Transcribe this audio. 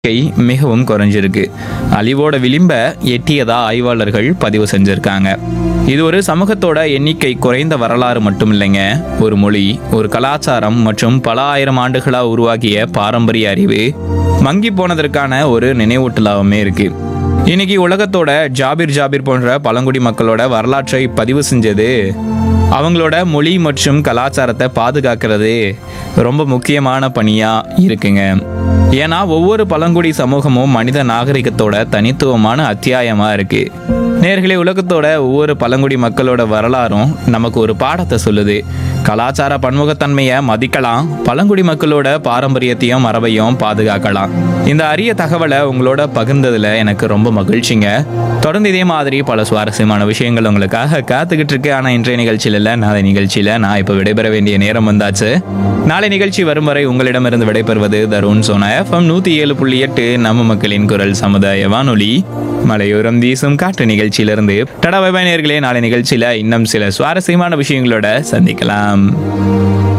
எண்ணிக்கை மிகவும் குறைஞ்சிருக்கு அழிவோட விளிம்ப எட்டியதா ஆய்வாளர்கள் பதிவு செஞ்சிருக்காங்க இது ஒரு சமூகத்தோட எண்ணிக்கை குறைந்த வரலாறு மட்டும் இல்லைங்க ஒரு மொழி ஒரு கலாச்சாரம் மற்றும் பல ஆயிரம் ஆண்டுகளா உருவாகிய பாரம்பரிய அறிவு மங்கி போனதற்கான ஒரு நினைவூட்டலாகவுமே இருக்கு இன்னைக்கு உலகத்தோட ஜாபிர் ஜாபிர் போன்ற பழங்குடி மக்களோட வரலாற்றை பதிவு செஞ்சது அவங்களோட மொழி மற்றும் கலாச்சாரத்தை பாதுகாக்கிறது ரொம்ப முக்கியமான பணியா இருக்குங்க ஏன்னா ஒவ்வொரு பழங்குடி சமூகமும் மனித நாகரிகத்தோட தனித்துவமான அத்தியாயமா இருக்கு நேர்களே உலகத்தோட ஒவ்வொரு பழங்குடி மக்களோட வரலாறும் நமக்கு ஒரு பாடத்தை சொல்லுது கலாச்சார பன்முகத்தன்மையை மதிக்கலாம் பழங்குடி மக்களோட பாரம்பரியத்தையும் மரபையும் பாதுகாக்கலாம் இந்த அரிய தகவலை உங்களோட பகிர்ந்ததுல எனக்கு ரொம்ப மகிழ்ச்சிங்க தொடர்ந்து இதே மாதிரி பல சுவாரஸ்யமான விஷயங்கள் உங்களுக்காக காத்துக்கிட்டு இருக்கு ஆனா இன்றைய நிகழ்ச்சியில் இல்லை நாளை நிகழ்ச்சியில நான் இப்போ விடைபெற வேண்டிய நேரம் வந்தாச்சு நாளை நிகழ்ச்சி வரும் வரை உங்களிடமிருந்து விடைபெறுவது தருண் சோனா எஃப்எம் நூத்தி ஏழு புள்ளி எட்டு நம்ம மக்களின் குரல் சமுதாய வானொலி மலையோரம் வீசும் காற்று நிகழ்ச்சியிலிருந்து டடா பை நேயர்களே நாளை நிகழ்ச்சியில இன்னும் சில சுவாரஸ்யமான விஷயங்களோட சந்திக்கலாம்